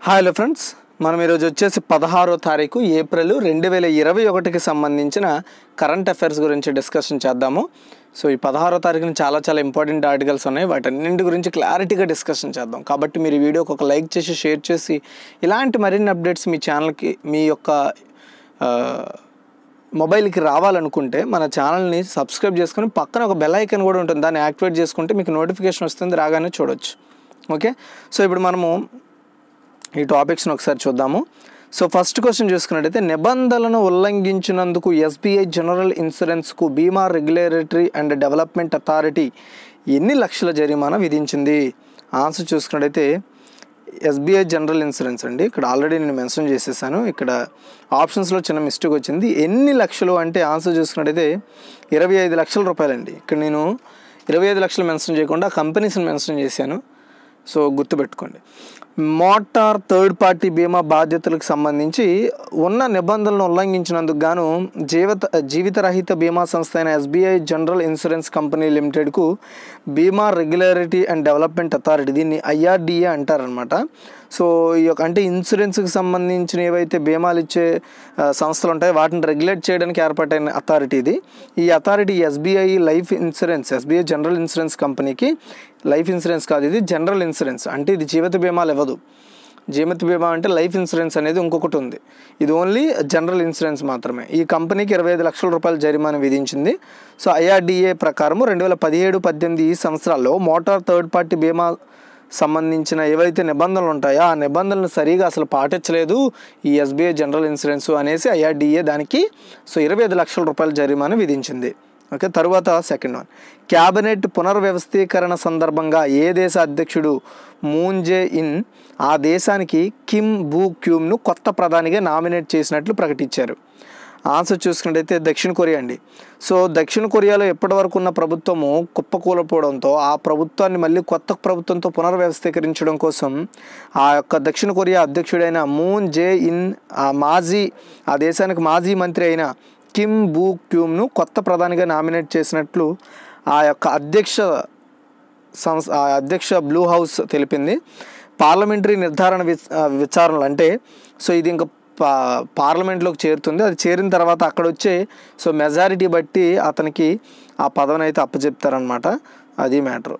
hi hello friends మనం ఈరోజు వచ్చేసి పదహారో తారీఖు ఏప్రిల్ రెండు వేల ఇరవై ఒకటికి సంబంధించిన కరెంట్ అఫైర్స్ గురించి డిస్కషన్ చేద్దాము సో ఈ పదహారో తారీఖున చాలా చాలా ఇంపార్టెంట్ ఆర్టికల్స్ ఉన్నాయి వాటన్నింటి గురించి క్లారిటీగా డిస్కషన్ చేద్దాం కాబట్టి మీరు ఈ వీడియోకి ఒక లైక్ చేసి షేర్ చేసి ఇలాంటి మరిన్ని అప్డేట్స్ మీ ఛానల్కి మీ యొక్క ఆ, మొబైల్కి రావాలనుకుంటే మన ఛానల్ని సబ్స్క్రైబ్ చేసుకొని పక్కన ఒక బెల్ ఐకన్ కూడా ఉంటుంది దాన్ని యాక్టివేట్ చేసుకుంటే మీకు నోటిఫికేషన్ వస్తుంది రాగానే చూడొచ్చు ఓకే సో ఇప్పుడు మనము ఈ టాపిక్స్ని ఒకసారి చూద్దాము సో ఫస్ట్ క్వశ్చన్ చూసుకున్నట్టయితే నిబంధనలను ఉల్లంఘించినందుకు ఎస్బీఐ జనరల్ ఇన్సూరెన్స్కు బీమా రెగ్యులేటరీ అండ్ డెవలప్మెంట్ అథారిటీ ఎన్ని లక్షల జరిమానా విధించింది ఆన్సర్ చూసుకున్నట్టయితే ఎస్బీఐ జనరల్ ఇన్సూరెన్స్ అండి ఇక్కడ ఆల్రెడీ నేను మెన్షన్ చేసేసాను ఇక్కడ ఆప్షన్స్లో చిన్న మిస్టేక్ వచ్చింది ఎన్ని లక్షలు అంటే ఆన్సర్ చూసుకున్నట్టయితే ఇరవై ఐదు లక్షల రూపాయలండి ఇక్కడ నేను ఇరవై ఐదు లక్షలు మెన్షన్ చేయకుండా కంపెనీస్ని మెన్షన్ చేశాను సో గుర్తుపెట్టుకోండి మోటార్ థర్డ్ పార్టీ బీమా బాధ్యతలకు సంబంధించి ఉన్న నిబంధనలను ఉల్లంఘించినందుకు గాను జీవిత జీవితరహిత బీమా సంస్థ అయిన ఎస్బీఐ జనరల్ ఇన్సూరెన్స్ కంపెనీ లిమిటెడ్కు బీమా రెగ్యులారిటీ అండ్ డెవలప్మెంట్ అథారిటీ దీన్ని ఐఆర్డిఏ అంటారనమాట సో ఈ యొక్క అంటే ఇన్సూరెన్స్కి సంబంధించిన ఏవైతే బీమాలు ఇచ్చే ఆ, సంస్థలు ఉంటాయో వాటిని రెగ్యులేట్ చేయడానికి ఏర్పాటైన అథారిటీ ఇది ఈ authority SBI life insurance SBI general insurance కంపెనీకి లైఫ్ ఇన్సూరెన్స్ కాదు ఇది జనరల్ ఇన్సూరెన్స్ అంటే ఇది జీవిత బీమాలు ఇవ్వదు జీవిత బీమా అంటే లైఫ్ ఇన్సూరెన్స్ అనేది ఇంకొకటి ఉంది ఇది ఓన్లీ జనరల్ ఇన్సూరెన్స్ మాత్రమే ఈ కంపెనీకి ఇరవై ఐదు లక్షల రూపాయల జరిమానా విధించింది సో ఐఆర్డిఏ ప్రకారం రెండు వేల పదిహేడు పద్దెనిమిది ఈ సంవత్సరాల్లో మోటార్ థర్డ్ పార్టీ బీమా సంబంధించిన ఏవైతే నిబంధనలు ఉంటాయో ఆ నిబంధనలు సరిగా అసలు పాటించలేదు ఈ ఎస్బీఐ జనరల్ ఇన్సూరెన్స్ అనేసి ఐఆర్డిఏ దానికి సో ఇరవై ఐదు లక్షల రూపాయల జరిమానా విధించింది ఓకే తరువాత సెకండ్ వన్ క్యాబినెట్ పునర్వ్యవస్థీకరణ సందర్భంగా ఏ దేశ అధ్యక్షుడు మూన్ జే ఇన్ ఆ దేశానికి కిమ్ బూ క్యూమ్ను కొత్త ప్రధానిగా నామినేట్ చేసినట్లు ప్రకటించారు ఆన్సర్ చూసుకున్నట్టయితే దక్షిణ కొరియా అండి సో దక్షిణ కొరియాలో ఎప్పటివరకు ఉన్న ప్రభుత్వము కుప్పకూలపోవడంతో ఆ ప్రభుత్వాన్ని మళ్ళీ కొత్త ప్రభుత్వంతో పునర్వ్యవస్థీకరించడం కోసం ఆ యొక్క దక్షిణ కొరియా అధ్యక్షుడైన మూన్ జే ఇన్ ఆ మాజీ ఆ దేశానికి మాజీ మంత్రి అయిన కిమ్ బూ క్యూమ్ను కొత్త ప్రధానిగా నామినేట్ చేసినట్లు ఆ యొక్క అధ్యక్ష సంస్థ ఆ అధ్యక్ష బ్లూ హౌస్ తెలిపింది పార్లమెంటరీ నిర్ధారణ విచ- ఆ, విచారణలు అంటే సో ఇది ఇంకా పా పార్లమెంట్లోకి చేరుతుంది అది చేరిన తర్వాత అక్కడ వచ్చే సో మెజారిటీ బట్టి అతనికి ఆ పదవిని అయితే అప్పచెప్తారనమాట అది మ్యాటర్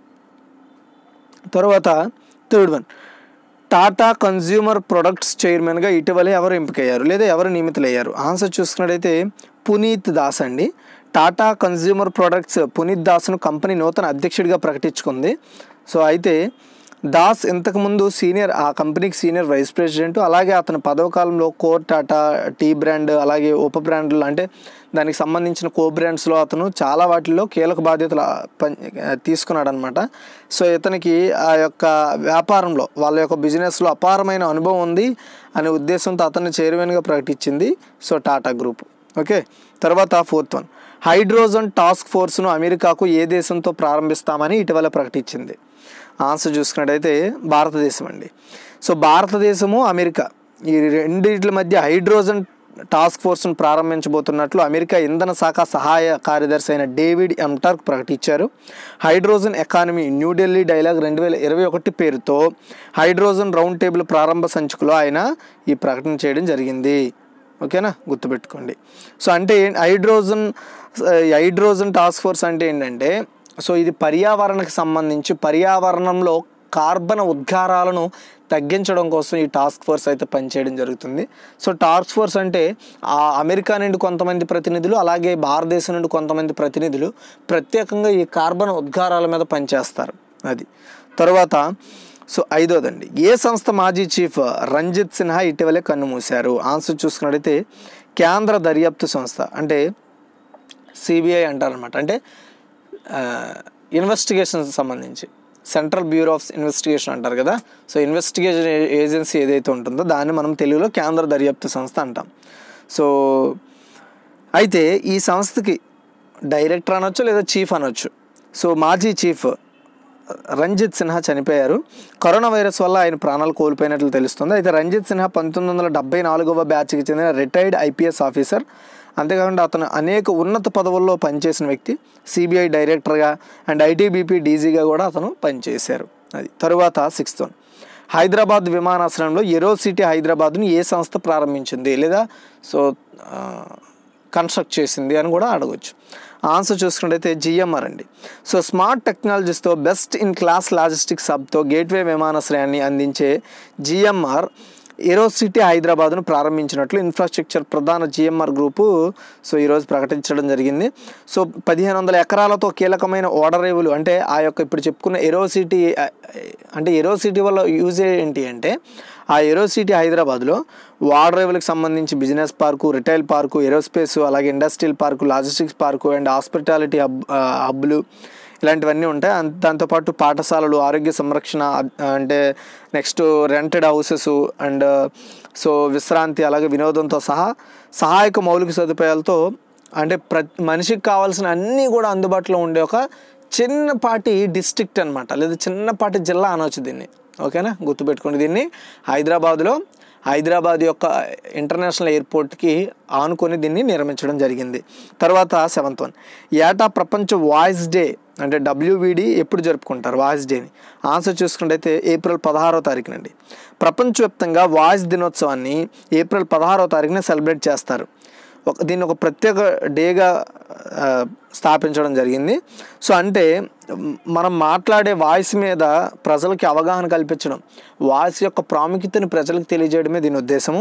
తర్వాత third one Tata consumer products చైర్మన్గా ఇటీవలే ఎవరు ఎంపికయ్యారు లేదా ఎవరు నియమితులయ్యారు ఆన్సర్ చూసుకున్నట్టయితే పునీత్ దాస్ అండి టాటా కన్జ్యూమర్ ప్రొడక్ట్స్ పునీత్ దాస్ను కంపెనీ నూతన అధ్యక్షుడిగా ప్రకటించుకుంది సో అయితే దాస్ ఇంతకుముందు సీనియర్ ఆ కంపెనీకి సీనియర్ వైస్ ప్రెసిడెంట్ అలాగే అతని పదవ కాలంలో కోర్ టాటా టీ బ్రాండ్ అలాగే ఉప బ్రాండ్లు అంటే దానికి సంబంధించిన కో బ్రాండ్స్లో అతను చాలా వాటిల్లో కీలక బాధ్యతలు పని తీసుకున్నాడు అనమాట సో ఇతనికి ఆ యొక్క వ్యాపారంలో వాళ్ళ యొక్క బిజినెస్లో అపారమైన అనుభవం ఉంది అనే ఉద్దేశంతో అతన్ని చైర్మన్గా ప్రకటించింది సో టాటా గ్రూప్ ఓకే తర్వాత ఫోర్త్ వన్ హైడ్రోజన్ టాస్క్ ఫోర్స్ను అమెరికాకు ఏ దేశంతో ప్రారంభిస్తామని ఇటీవల ప్రకటించింది ఆన్సర్ చూసుకున్నట్టయితే భారతదేశం అండి సో భారతదేశము అమెరికా ఈ రెండింటి మధ్య హైడ్రోజన్ టాస్క్ ఫోర్స్ను ప్రారంభించబోతున్నట్లు అమెరికా ఇంధన శాఖ సహాయ కార్యదర్శి అయిన డేవిడ్ ఎంటర్క్ ప్రకటించారు హైడ్రోజన్ ఎకానమీ న్యూఢిల్లీ డైలాగ్ రెండు వేల ఇరవై ఒకటి పేరుతో హైడ్రోజన్ రౌండ్ టేబుల్ ప్రారంభ సంచికలో ఆయన ఈ ప్రకటన చేయడం జరిగింది ఓకేనా గుర్తుపెట్టుకోండి సో అంటే ఏం- హైడ్రోజన్ ఈ హైడ్రోజన్ టాస్క్ ఫోర్స్ అంటే ఏంటంటే సో ఇది పర్యావరణకు సంబంధించి పర్యావరణంలో కార్బన్ ఉద్గారాలను తగ్గించడం కోసం ఈ టాస్క్ ఫోర్స్ అయితే పనిచేయడం జరుగుతుంది సో టాస్క్ ఫోర్స్ అంటే ఆ అమెరికా నుండి కొంతమంది ప్రతినిధులు అలాగే భారతదేశం నుండి కొంతమంది ప్రతినిధులు ప్రత్యేకంగా ఈ కార్బన్ ఉద్గారాల మీద పనిచేస్తారు అది తర్వాత సో ఐదోదండి ఏ సంస్థ మాజీ చీఫ్ రంజిత్ సిన్హా ఇటీవలే కన్నుమూశారు ఆన్సర్ చూసుకున్నట్టయితే కేంద్ర దర్యాప్తు సంస్థ అంటే సిబిఐ అంటారనమాట అంటే ఇన్వెస్టిగేషన్ సంబంధించి సెంట్రల్ బ్యూరో ఆఫ్ ఇన్వెస్టిగేషన్ అంటారు కదా సో ఇన్వెస్టిగేషన్ ఏ- ఏజెన్సీ ఏదైతే ఉంటుందో దాన్ని మనం తెలుగులో కేంద్ర దర్యాప్తు సంస్థ అంటాం సో అయితే ఈ సంస్థకి డైరెక్టర్ అనొచ్చు లేదా చీఫ్ అనొచ్చు సో మాజీ చీఫ్ రంజిత్ సిన్హా చనిపోయారు కరోనా వైరస్ వల్ల ఆయన ప్రాణాలు కోల్పోయినట్లు తెలుస్తుంది అయితే రంజిత్ సిన్హా పంతొమ్మిది వందల డెబ్బై నాలుగవ బ్యాచ్కి చెందిన రిటైర్డ్ ఐపీఎస్ ఆఫీసర్ అంతేకాకుండా అతను అనేక ఉన్నత పదవుల్లో పనిచేసిన వ్యక్తి సిబిఐ డైరెక్టర్గా అండ్ ఐటీబీపీ డీజీగా కూడా అతను పనిచేశారు అది తరువాత సిక్స్త్ వన్ హైదరాబాద్ విమానాశ్రయంలో ఎరో సిటీ హైదరాబాద్ను ఏ సంస్థ ప్రారంభించింది లేదా సో ఆ, కన్స్ట్రక్ట్ చేసింది అని కూడా అడగచ్చు ఆన్సర్ చూసుకున్నట్టయితే జిఎంఆర్ అండి సో స్మార్ట్ టెక్నాలజీస్తో బెస్ట్ ఇన్ క్లాస్ లాజిస్టిక్స్ హబ్తో గేట్వే విమానాశ్రయాన్ని అందించే జిఎంఆర్ ఏరోసిటీ హైదరాబాద్ను ప్రారంభించినట్లు ఇన్ఫ్రాస్ట్రక్చర్ ప్రధాన జిఎంఆర్ గ్రూపు సో ఈరోజు ప్రకటించడం జరిగింది సో పదిహేను వందల ఎకరాలతో కీలకమైన ఓడరేవులు అంటే ఆ యొక్క ఇప్పుడు చెప్పుకున్న ఎరోసిటీ అంటే ఎరోసిటీ వల్ల యూజ్ ఏంటి అంటే ఆ ఎరోసిటీ హైదరాబాద్లో ఓడరేవులకు సంబంధించి business park retail park aerospace అలాగే industrial park logistics park and hospitality hub ఆ, హబ్బులు ఇలాంటివన్నీ ఉంటాయి అం- దాంతోపాటు పాఠశాలలు ఆరోగ్య సంరక్షణ అద్- అంటే next rented houses and so విశ్రాంతి అలాగే వినోదంతో సహా సహాయక మౌలిక సదుపాయాలతో అంటే ప్రతి మనిషికి కావాల్సిన అన్నీ కూడా అందుబాటులో ఉండే ఒక చిన్నపాటి డిస్ట్రిక్ట్ అనమాట లేదా చిన్నపాటి జిల్లా అనవచ్చు దీన్ని ఓకేనా గుర్తుపెట్టుకోండి దీన్ని హైదరాబాద్లో హైదరాబాద్ యొక్క ఇంటర్నేషనల్ ఎయిర్పోర్ట్కి ఆనుకొని దీన్ని నిర్మించడం జరిగింది తర్వాత సెవెంత్ వన్ ఏటా ప్రపంచ వాయిస్ డే అంటే డబ్ల్యూవిడి ఎప్పుడు జరుపుకుంటారు వాయిస్ డేని ఆన్సర్ చూసుకుంటే ఏప్రిల్ పదహారో తారీఖునండి ప్రపంచవ్యాప్తంగా వాయిస్ దినోత్సవాన్ని ఏప్రిల్ పదహారో తారీఖున సెలబ్రేట్ చేస్తారు ఒక దీన్ని ఒక ప్రత్యేక డేగా ఆ, స్థాపించడం జరిగింది సో అంటే మ్, మనం మాట్లాడే వాయిస్ మీద ప్రజలకి అవగాహన కల్పించడం వాయిస్ యొక్క ప్రాముఖ్యతను ప్రజలకు తెలియజేయడమే దీని ఉద్దేశము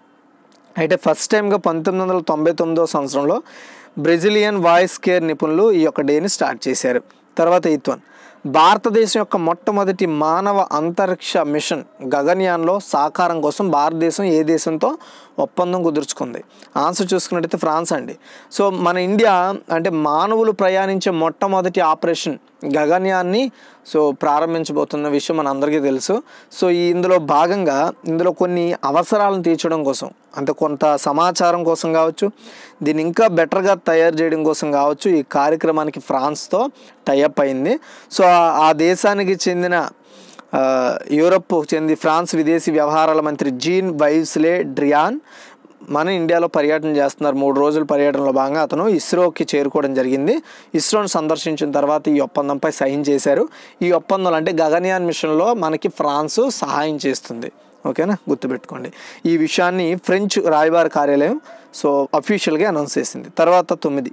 అయితే ఫస్ట్ టైంగా పంతొమ్మిది వందల తొంభై తొమ్మిదో సంవత్సరంలో బ్రెజిలియన్ వాయిస్ కేర్ నిపుణులు ఈ యొక్క డేని స్టార్ట్ చేశారు తర్వాత ఎయిత్ వన్ భారతదేశం యొక్క మొట్టమొదటి మానవ అంతరిక్ష మిషన్ గగన్యాన్లో సాకారం కోసం భారతదేశం ఏ దేశంతో ఒప్పందం కుదుర్చుకుంది ఆన్సర్ చూసుకున్నట్టయితే ఫ్రాన్స్ అండి సో మన ఇండియా అంటే మానవులు ప్రయాణించే మొట్టమొదటి ఆపరేషన్ గగన్యాన్ని సో ప్రారంభించబోతున్న విషయం మన అందరికీ తెలుసు సో ఈ ఇందులో భాగంగా ఇందులో కొన్ని అవసరాలను తీర్చడం కోసం అంటే కొంత సమాచారం కోసం కావచ్చు దీన్ని ఇంకా బెటర్గా తయారు చేయడం కోసం కావచ్చు ఈ కార్యక్రమానికి ఫ్రాన్స్తో టైఅప్ అయింది సో ఆ- ఆ దేశానికి చెందిన ఆ, యూరప్ చెంది ఫ్రాన్స్ విదేశీ వ్యవహారాల మంత్రి జీన్ వైవ్స్లే డ్రియాన్ మన ఇండియాలో పర్యటన చేస్తున్నారు మూడు రోజుల పర్యటనలో భాగంగా అతను ఇస్రోకి చేరుకోవడం జరిగింది ఇస్రోను సందర్శించిన తర్వాత ఈ ఒప్పందంపై సైన్ చేశారు ఈ ఒప్పందాలు అంటే గగన్యాన్ మిషన్లో మనకి ఫ్రాన్స్ సహాయం చేస్తుంది ఓకేనా గుర్తుపెట్టుకోండి ఈ విషయాన్ని ఫ్రెంచ్ రాయబార కార్యాలయం సో అఫీషియల్గా అనౌన్స్ చేసింది తర్వాత తొమ్మిది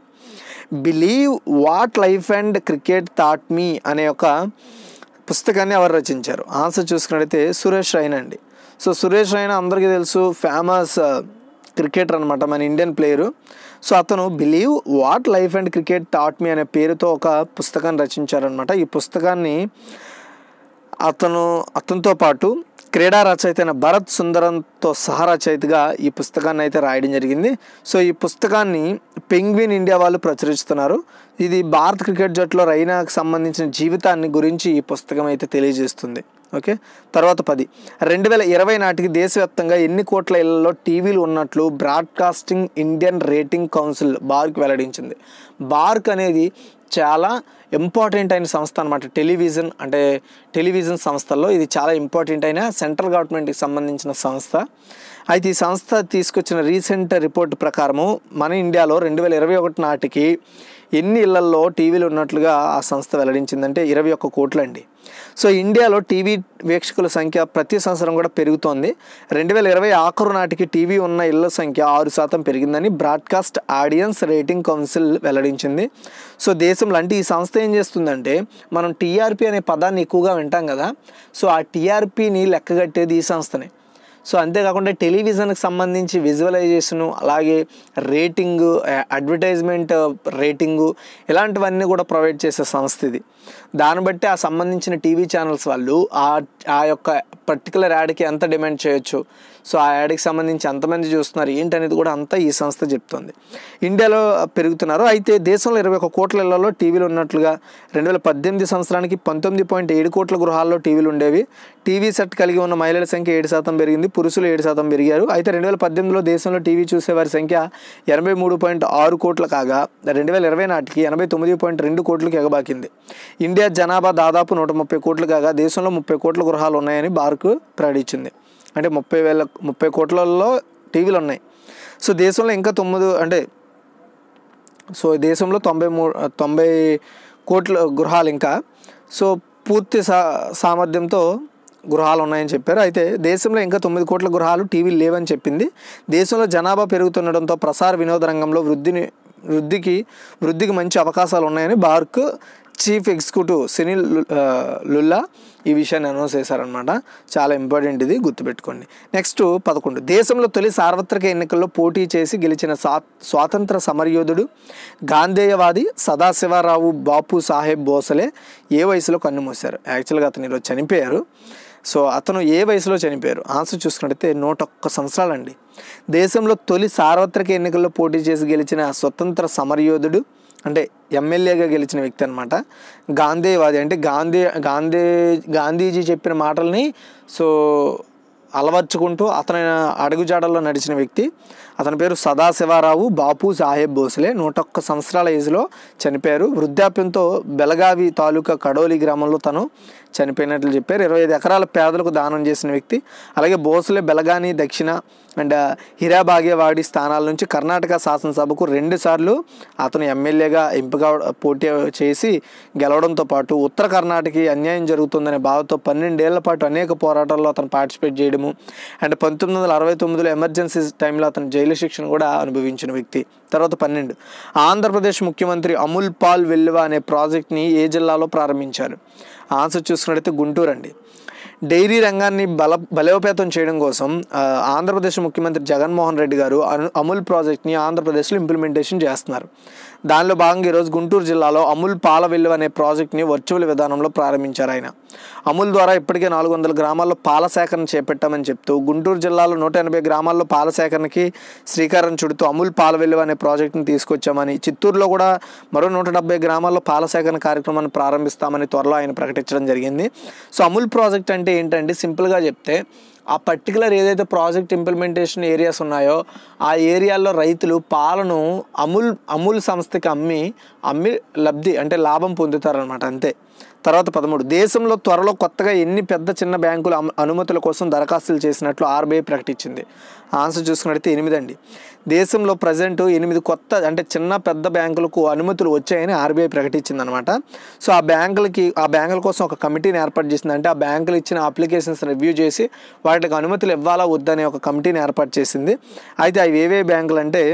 believe what life and cricket thought me అనే ఒక పుస్తకాన్ని ఎవరు రచించారు ఆన్సర్ చూసుకున్నట్టయితే సురేష్ రైనా అండి సో సురేష్ రైనా అందరికీ తెలుసు ఫేమస్ క్రికెటర్ అనమాట మన ఇండియన్ ప్లేయరు సో అతను believe what life and cricket thought me అనే పేరుతో ఒక పుస్తకాన్ని రచించారనమాట ఈ పుస్తకాన్ని అతను అతనితో పాటు క్రీడా రచయిత అయిన భరత్ సుందరంతో సహా రచయితగా ఈ పుస్తకాన్ని అయితే రాయడం జరిగింది సో ఈ పుస్తకాన్ని పెంగ్విన్ ఇండియా వాళ్ళు ప్రచురిస్తున్నారు ఇది భారత క్రికెట్ జట్టులో రైనాకు సంబంధించిన జీవితాన్ని గురించి ఈ పుస్తకం అయితే తెలియజేస్తుంది ఓకే తర్వాత పది రెండు వేల ఇరవై నాటికి దేశవ్యాప్తంగా ఎన్ని కోట్ల ఇళ్లలో టీవీలు ఉన్నట్లు broadcasting Indian rating council BARC వెల్లడించింది బార్క్ అనేది చాలా ఇంపార్టెంట్ అయిన సంస్థ అనమాట టెలివిజన్ అంటే టెలివిజన్ సంస్థల్లో ఇది చాలా ఇంపార్టెంట్ అయిన సెంట్రల్ గవర్నమెంట్కి సంబంధించిన సంస్థ అయితే ఈ సంస్థ తీసుకొచ్చిన రీసెంట్ రిపోర్ట్ ప్రకారము మన ఇండియాలో రెండు వేల ఇరవై ఒకటి నాటికి ఎన్ని ఇళ్లల్లో టీవీలు ఉన్నట్లుగా ఆ సంస్థ వెల్లడించిందంటే ఇరవై ఒక్క కోట్లు అండి సో ఇండియాలో టీవీ వీక్షకుల సంఖ్య ప్రతి సంవత్సరం కూడా పెరుగుతోంది రెండు వేల ఇరవై ఆఖరు నాటికి టీవీ ఉన్న ఇళ్ల సంఖ్య ఆరు శాతం పెరిగిందని బ్రాడ్కాస్ట్ ఆడియన్స్ రేటింగ్ కౌన్సిల్ వెల్లడించింది సో దేశంలో అంటే ఈ సంస్థ ఏం చేస్తుందంటే మనం టీఆర్పీ అనే పదాన్ని ఎక్కువగా వింటాం కదా సో ఆ టీఆర్పీని లెక్కగట్టేది ఈ సంస్థనే సో అంతేకాకుండా టెలివిజన్కి సంబంధించి విజువలైజేషను అలాగే రేటింగు అడ్వర్టైజ్మెంట్ రేటింగు ఇలాంటివన్నీ కూడా ప్రొవైడ్ చేసే సంస్థ ఇది దాన్ని బట్టి ఆ సంబంధించిన టీవీ ఛానల్స్ వాళ్ళు ఆ ఆ యొక్క పర్టికులర్ యాడ్కి ఎంత డిమాండ్ చేయొచ్చు సో ఆ యాడ్కి సంబంధించి ఎంతమంది చూస్తున్నారు ఏంటనేది కూడా అంతా ఈ సంస్థ చెప్తుంది ఇండియాలో పెరుగుతున్నారు అయితే దేశంలో ఇరవై ఒక కోట్ల ఇళ్లలో టీవీలు ఉన్నట్లుగా రెండు వేల పద్దెనిమిది సంవత్సరానికి పంతొమ్మిది పాయింట్ ఏడు కోట్ల గృహాల్లో టీవీలు ఉండేవి టీవీ సెట్ కలిగి ఉన్న మహిళల సంఖ్య ఏడు శాతం పెరిగింది పురుషులు ఏడు శాతం పెరిగారు అయితే రెండు వేల పద్దెనిమిదిలో దేశంలో టీవీ చూసేవారి సంఖ్య ఎనభై మూడు పాయింట్ ఆరు కోట్ల కాగా రెండు వేల ఇరవై నాటికి ఎనభై తొమ్మిది పాయింట్ రెండు కోట్లకు ఎగబాకింది ఇండియా జనాభా దాదాపు నూట ముప్పై కోట్లు కాగా దేశంలో ముప్పై కోట్ల గృహాలు ఉన్నాయని బార్కు ప్రకటించింది అంటే ముప్పై వేల ముప్పై కోట్లలో టీవీలు ఉన్నాయి సో దేశంలో ఇంకా తొమ్మిది అంటే సో దేశంలో తొంభై మూడు తొంభై కోట్ల గృహాలు ఇంకా సో పూర్తి సా సామర్థ్యంతో గృహాలు ఉన్నాయని చెప్పారు అయితే దేశంలో ఇంకా తొమ్మిది కోట్ల గృహాలు టీవీలు లేవని చెప్పింది దేశంలో జనాభా పెరుగుతుండడంతో ప్రసార వినోద రంగంలో వృద్ధిని వృద్ధికి వృద్ధికి మంచి అవకాశాలు ఉన్నాయని బార్క్ చీఫ్ ఎగ్జిక్యూటివ్ సునీల్ లు- ఆ, లుల్లా ఈ విషయాన్ని అనౌన్స్ చేశారనమాట చాలా ఇంపార్టెంట్ ఇది గుర్తుపెట్టుకోండి నెక్స్ట్ పదకొండు దేశంలో తొలి సార్వత్రిక ఎన్నికల్లో పోటీ చేసి గెలిచిన స్వా స్వాతంత్ర సమరయోధుడు గాంధేయవాది సదాశివరావు బాపు సాహెబ్ బోసలే ఏ వయసులో కన్నుమూశారు యాక్చువల్గా అతను ఈరోజు చనిపోయారు సో అతను ఏ వయసులో చనిపోయారు ఆన్సర్ చూసుకున్నట్టయితే నూట ఒక్క సంవత్సరాలండి దేశంలో తొలి సార్వత్రిక ఎన్నికల్లో పోటీ చేసి గెలిచిన స్వతంత్ర సమరయోధుడు అంటే ఎమ్మెల్యేగా గెలిచిన వ్యక్తి అనమాట గాంధీవాది అంటే గాంధీ గాంధీ గాంధీజీ చెప్పిన మాటల్ని సో అలవర్చుకుంటూ అతని అడుగుజాడల్లో నడిచిన వ్యక్తి అతని పేరు సదాశివరావు బాపు సాహెబ్ భోసలే నూట ఒక్క సంవత్సరాల ఏజ్లో చనిపోయారు వృద్ధాప్యంతో బెలగావి తాలూకా కడోలి గ్రామంలో తను చనిపోయినట్లు చెప్పారు ఇరవై ఐదు ఎకరాల పేదలకు దానం చేసిన వ్యక్తి అలాగే భోసలే బెలగాని దక్షిణ అండ్ హిరాబాగేవాడి స్థానాల నుంచి కర్ణాటక శాసనసభకు రెండు సార్లు అతను ఎమ్మెల్యేగా ఎంపిక పోటీ చేసి గెలవడంతో పాటు ఉత్తర కర్ణాటకకి అన్యాయం జరుగుతుందనే భావంతో పన్నెండేళ్ల పాటు అనేక పోరాటాల్లో అతను పార్టిసిపేట్ చేయడము అండ్ పంతొమ్మిది వందల అరవై తొమ్మిదిలో ఎమర్జెన్సీ టైంలో అతను జైలు శిక్షను కూడా అనుభవించిన వ్యక్తి తర్వాత పన్నెండు ఆంధ్రప్రదేశ్ ముఖ్యమంత్రి అముల్ పాల్ వెల్లువ అనే ప్రాజెక్ట్ని ఏ జిల్లాలో ప్రారంభించారు ఆన్సర్ చూసుకున్నట్టయితే గుంటూరు అండి డైరీ రంగాన్ని బల బలోపేతం చేయడం కోసం ఆ, ఆంధ్రప్రదేశ్ ముఖ్యమంత్రి జగన్మోహన్ రెడ్డి గారు అను అమూల్ ప్రాజెక్ట్ని ఆంధ్రప్రదేశ్లో ఇంప్లిమెంటేషన్ చేస్తున్నారు దానిలో భాగంగా ఈరోజు గుంటూరు జిల్లాలో అమూల్ పాల వెల్లువ అనే ప్రాజెక్ట్ని వర్చువల్ విధానంలో ప్రారంభించారు ఆయన అమూల్ ద్వారా ఇప్పటికే నాలుగు వందల గ్రామాల్లో పాల సేకరణ చేపట్టామని చెప్తూ గుంటూరు జిల్లాలో నూట ఎనభై గ్రామాల్లో పాల సేకరణకి శ్రీకారం చుడుతూ అమూల్ పాల వెల్లువ అనే ప్రాజెక్ట్ని తీసుకొచ్చామని చిత్తూరులో కూడా మరో నూట డెబ్బై గ్రామాల్లో పాల సేకరణ కార్యక్రమాన్ని ప్రారంభిస్తామని త్వరలో ఆయన ప్రకటించడం జరిగింది సో అమూల్ ప్రాజెక్ట్ అంటే ఏంటంటే సింపుల్గా చెప్తే ఆ పర్టికులర్ ఏదైతే ప్రాజెక్ట్ ఇంప్లిమెంటేషన్ ఏరియాస్ ఉన్నాయో ఆ ఏరియాల్లో రైతులు పాలను అమూల్ అమూల్ సంస్థకి అమ్మి అమ్మి లబ్ధి అంటే లాభం పొందుతారనమాట అంతే తర్వాత పదమూడు దేశంలో త్వరలో కొత్తగా ఎన్ని పెద్ద చిన్న బ్యాంకుల అమ- అనుమతుల కోసం దరఖాస్తులు చేసినట్లు ఆర్బీఐ ప్రకటించింది ఆన్సర్ చూసుకున్నట్టయితే ఎనిమిది అండి దేశంలో ప్రజెంట్ ఎనిమిది కొత్త అంటే చిన్న పెద్ద బ్యాంకులకు అనుమతులు వచ్చాయని ఆర్బీఐ ప్రకటించింది అనమాట సో ఆ బ్యాంకులకి ఆ బ్యాంకుల కోసం ఒక కమిటీని ఏర్పాటు చేసింది అంటే ఆ బ్యాంకులు ఇచ్చిన అప్లికేషన్స్ రివ్యూ చేసి వాటికి అనుమతులు ఇవ్వాలా వద్దనే ఒక కమిటీని ఏర్పాటు చేసింది అయితే అవి ఏవే బ్యాంకులు అంటే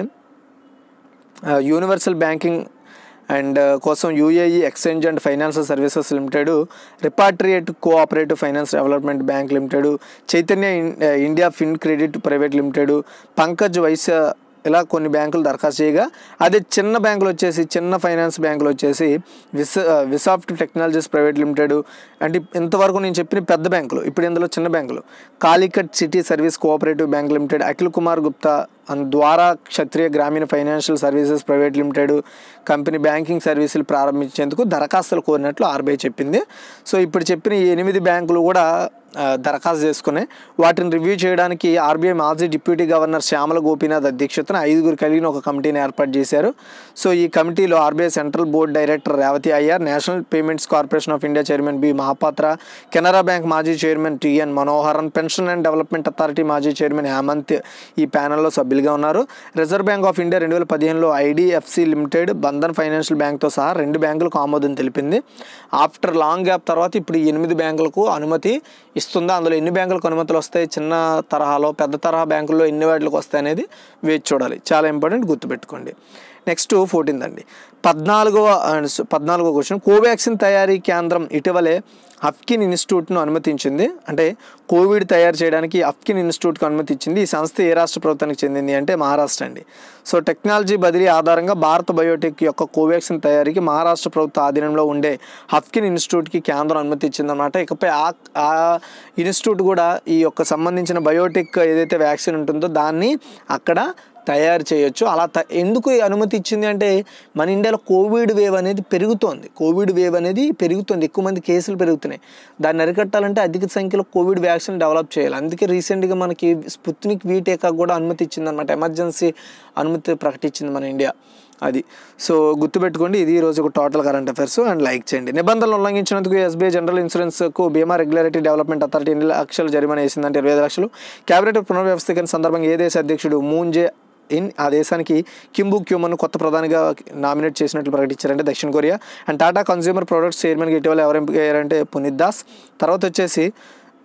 ఆ, యూనివర్సల్ బ్యాంకింగ్ అండ్ కోసం UAE exchange and financial services limited repatriate cooperative finance development bank limited Chaitanya ఇన్- India fin credit private limited Pankaj Vaishya ఇలా కొన్ని బ్యాంకులు దరఖాస్తు చేయగా అదే చిన్న బ్యాంకులు వచ్చేసి చిన్న ఫైనాన్స్ బ్యాంకులు వచ్చేసి విస విసాఫ్ట్ టెక్నాలజీస్ ప్రైవేట్ లిమిటెడ్ అంటే ఇంతవరకు నేను చెప్పిన పెద్ద బ్యాంకులు ఇప్పుడు ఇందులో చిన్న బ్యాంకులు Calicut city service cooperative bank limited Akhil Kumar Gupta and ద్వారా Kshatriya Gramin financial services private limited company banking సర్వీసులు ప్రారంభించేందుకు దరఖాస్తులు కోరినట్లు ఆర్బీఐ చెప్పింది సో ఇప్పుడు చెప్పిన ఈ ఎనిమిది బ్యాంకులు కూడా ఆ, దరఖాస్తు చేసుకుని వాటిని రివ్యూ చేయడానికి ఆర్బీఐ మాజీ డిప్యూటీ గవర్నర్ శ్యామల గోపీనాథ్ అధ్యక్షతన ఐదుగురు కలిగిన ఒక కమిటీని ఏర్పాటు చేశారు సో ఈ కమిటీలో RBI central board director Revathi Iyer national payments corporation of India chairman B Mahapatra Canara bank మాజీ chairman T N Manoharan pension and development authority మాజీ చైర్మన్ హేమంత్ ఈ ప్యానెల్లో సభ్యులుగా ఉన్నారు రిజర్వ్ బ్యాంక్ ఆఫ్ ఇండియా రెండు వేల పదిహేనులో ఐడిఎఫ్సి లిమిటెడ్ బంధన్ ఫైనాన్షియల్ బ్యాంక్తో సహా రెండు బ్యాంకులకు ఆమోదం తెలిపింది ఆఫ్టర్ లాంగ్ గ్యాప్ తర్వాత ఇప్పుడు ఈ ఎనిమిది బ్యాంకులకు అనుమతి ఇస్తుందా అందులో ఎన్ని బ్యాంకులకు అనుమతులు వస్తాయి చిన్న తరహాలో పెద్ద తరహా బ్యాంకుల్లో ఎన్ని వాటికి వస్తాయి అనేది వేచి చూడాలి చాలా ఇంపార్టెంట్ గుర్తుపెట్టుకోండి నెక్స్ట్ ఫోర్టీన్త్ అండి పద్నాలుగవ పద్నాలుగవ క్వశ్చన్ కోవాక్సిన్ తయారీ కేంద్రం ఇటీవలే అఫ్కిన్ ఇన్స్టిట్యూట్ను అనుమతించింది అంటే కోవిడ్ తయారు చేయడానికి అఫ్కిన్ ఇన్స్టిట్యూట్కి అనుమతి ఇచ్చింది ఈ సంస్థ ఏ రాష్ట్ర ప్రభుత్వానికి చెందింది అంటే మహారాష్ట్ర అండి సో టెక్నాలజీ బదిలీ ఆధారంగా భారత బయోటెక్ యొక్క కోవాక్సిన్ తయారీకి మహారాష్ట్ర ప్రభుత్వ ఆధీనంలో ఉండే హఫ్కిన్ ఇన్స్టిట్యూట్కి కేంద్రం అనుమతి ఇచ్చిందన్నమాట ఇకపై ఆ ఆ ఇన్స్టిట్యూట్ కూడా ఈ యొక్క సంబంధించిన బయోటెక్ ఏదైతే వ్యాక్సిన్ ఉంటుందో దాన్ని అక్కడ తయారు చేయొచ్చు అలా త ఎందుకు ఈ అనుమతి ఇచ్చింది అంటే మన ఇండియాలో కోవిడ్ వేవ్ అనేది పెరుగుతోంది కోవిడ్ వేవ్ అనేది పెరుగుతుంది ఎక్కువ మంది కేసులు పెరుగుతున్నాయి దాన్ని అరికట్టాలంటే అధిక సంఖ్యలో కోవిడ్ వ్యాక్సిన్ డెవలప్ చేయాలి అందుకే రీసెంట్గా మనకి స్పుత్నిక్ వీ టీకా కూడా అనుమతి ఇచ్చింది అనమాట ఎమర్జెన్సీ అనుమతి ప్రకటించింది మన ఇండియా అది సో గుర్తుపెట్టుకోండి ఇది ఈ రోజు ఒక total current affairs and like చేయండి నిబంధనలు ఉల్లంఘించినందుకు ఎస్బీఐ జనరల్ ఇన్సూరెన్స్కు బీమా రెగ్యులారిటీ డెవలప్మెంట్ అథారిటీ ఎన్ని లక్షలు జరిమానా వేసిందంటే ఇరవై ఐదు లక్షలు కేబినెట్ పునర్వ్యవస్థీకరణ సందర్భంగా ఏ దేశ అధ్యక్షుడు మూంజే ఇన్ ఆ దేశానికి కింబు క్యూమన్ కొత్త ప్రధానిగా నామినేట్ చేసినట్లు ప్రకటించారంటే దక్షిణ Korea and Tata consumer products చైర్మన్గా ఇటీవల ఎవరు ఎంపిక అయ్యారంటే పునీత్ దాస్ తర్వాత వచ్చేసి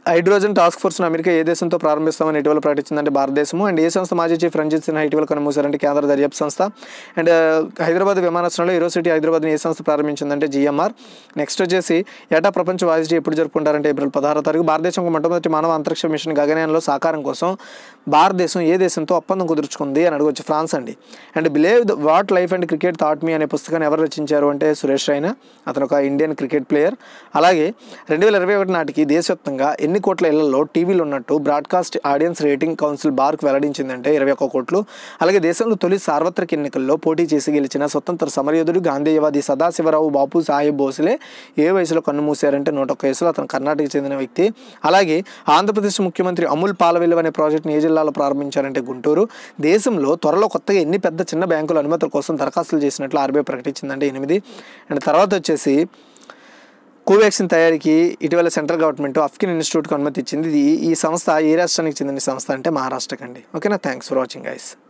హైడ్రోజన్ టాస్క్ ఫోర్స్ను అమెరికా ఏ దేశంతో ప్రారంభిస్తామని ఇటీవల ప్రకటించిందంటే భారతదేశము అండ్ ఏ సంస్థ మాజీ చీఫ్ రంజిత్ సిన్హా ఇటీవల కనుమూశారంటే కేంద్ర దర్యాప్తు సంస్థ అండ్ హైదరాబాద్ విమానాశ్రయంలో ఏరోసిటీ హైదరాబాద్ని ఏ సంస్థ ప్రారంభించిందంటే జిఎంఆర్ నెక్స్ట్ వచ్చేసి ఏటా ప్రపంచ వాయిస్ డే ఎప్పుడు జరుపుకుంటారంటే ఏప్రిల్ పదహారో తారీఖు భారతదేశం మొట్టమొదటి మానవ అంతరిక్ష మిషన్ గగనయానంలో సాకారం కోసం భారతదేశం ఏ దేశంతో ఒప్పందం కుదుర్చుకుంది అని అడగొచ్చు ఫ్రాన్స్ అండి and believe the what life and cricket thought me అనే పుస్తకాన్ని ఎవరు రచించారు అంటే సురేష్ రైనా అతను ఒక ఇండియన్ క్రికెట్ ప్లేయర్ అలాగే రెండు వేల ఇరవై ఒకటి నాటికి దేశవ్యాప్తంగా ఎన్ని కోట్ల ఇళ్లలో టీవీలు ఉన్నట్టు broadcast audience rating council BARC వెల్లడించిందంటే ఇరవై ఒక్క కోట్లు అలాగే దేశంలో తొలి సార్వత్రిక ఎన్నికల్లో పోటీ చేసి గెలిచిన స్వతంత్ర సమరయోధుడు గాంధేయవాది సదాశివరావు బాపు సాహెబ్ భోసలే ఏ వయసులో కన్ను మూశారంటే నూట ఒక్క వయసులో అతను కర్ణాటకకు చెందిన వ్యక్తి అలాగే ఆంధ్రప్రదేశ్ ముఖ్యమంత్రి అమూల్ పాలవెల్లు అనే ప్రాజెక్ట్ని ఏ జిల్లాలో ప్రారంభించారంటే గుంటూరు దేశంలో త్వరలో కొత్తగా ఎన్ని పెద్ద చిన్న బ్యాంకుల అనుమతుల కోసం దరఖాస్తులు చేసినట్లు ఆర్బీఐ ప్రకటించిందంటే ఎనిమిది అండ్ తర్వాత వచ్చేసి కోవాక్సిన్ తయారీకి ఇటీవల సెంట్రల్ గవర్నమెంట్ అఫ్కిన్ ఇన్స్టిట్యూట్కి అనుమతి ఇచ్చింది ఇది ఈ సంస్థ ఏ రాష్ట్రానికి చెందిన సంస్థ అంటే మహారాష్ట్రకి అండి ఓకేనా థ్యాంక్స్ ఫర్ వాచింగ్ గైస్